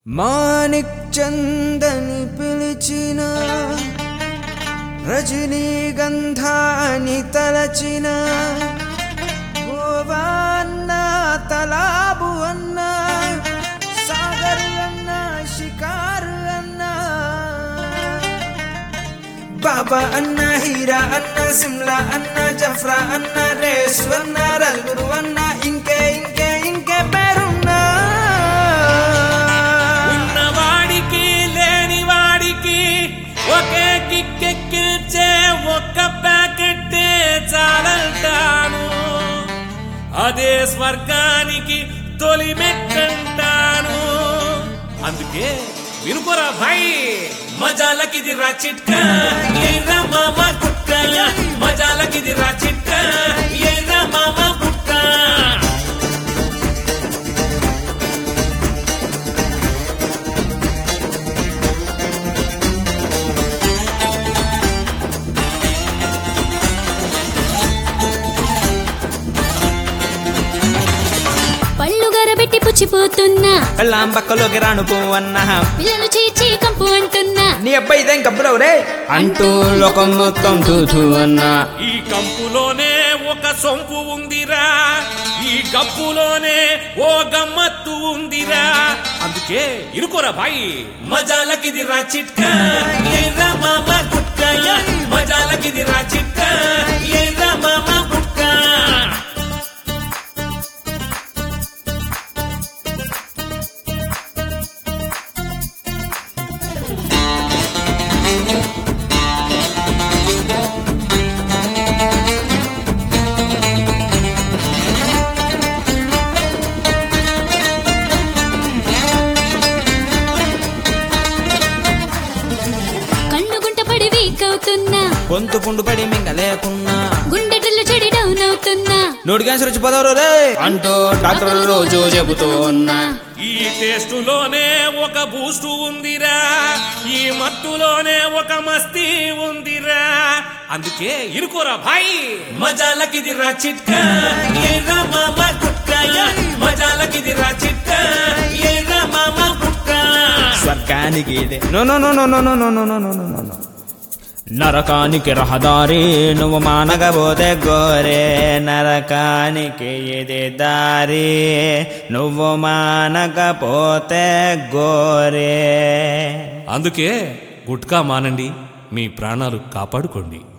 మాణిక్ చందని పిలిచిన రజనీగంధాని తలచిన గోవాన్న తలాబు అన్న సాగర్ అన్న షికారు అన్న బాబా అన్న హీరా అన్న సిమ్లా అన్న జఫ్రా అన్న రేసు అన్న రల్గురు అన్న ఇంకే ఇంకే ఇంకే పేరున్నా ఉన్నవాడికి లేని వాడికి ఒకే కిక్కెక్కిల్చే ఒక్క ప్యాకెట్ చాలంటాను అదే స్వర్గానికి తొలి మెట్టంటాను అందుకే వినుకోరా భాయ్ మజాలకిది రా చిట్కా ఏరా మామ కుట్ట మజాలకిది రా చిట్కా ఏరా మామ కుట్ట పళ్ళు గరబెట్టి పుచ్చిపోతున్నా పెళ్ళాం పక్కలోకి రాను అన్న పిల్లలు చీచి కంపు అంటున్నా నీ అబ్బాయి ఇదేం కబ్బురావు రే అంటూ లోకం మొత్తం చూచు అన్నా ఈ కంపులోనే ఒక సొంపు ఉందిరా ఈ గప్పులోనే ఓ గమ్మత్తు ఉందిరా అందుకే ఇరుకోరా భాయ్ మజాలకిది రా చిట్కా ఏరా మామ గుట్క మజాలకిది రా చిట్కా ఏరా మామ గుట్క కళ్ళు గుంట పడి వీక్ అవుతున్నా గొంతు పుండు పడి మింగలేకున్నా గుండెటలు చెడి డౌన్ అవుతున్నా నోటి క్యాన్సర్ వచ్చి పదవరు రే అంటూ డాక్టర్ రోజు చెబుతూ ఉన్నా ఈ టేస్టులోనే ఒక బూస్టు ఉందిరా ఈ మత్తులోనే ఒక మస్తీ ఉందిరా అందుకే ఇరుకోరా భాయ్ మజాలకిది రా చిట్కా ఏరా మామ గుట్క మజాలకిది రా చిట్కా ఏరా మామ గుట్క స్వర్గానికి ఇదే no no no no no no no no no no no no నరకానికి రహదారి నువ్వు మానగబోతే గోరే నరకానికి ఇది దారి నువ్వు మానకపోతే గోరే అందుకే గుట్కా మానండి మీ ప్రాణాలు కాపాడుకోండి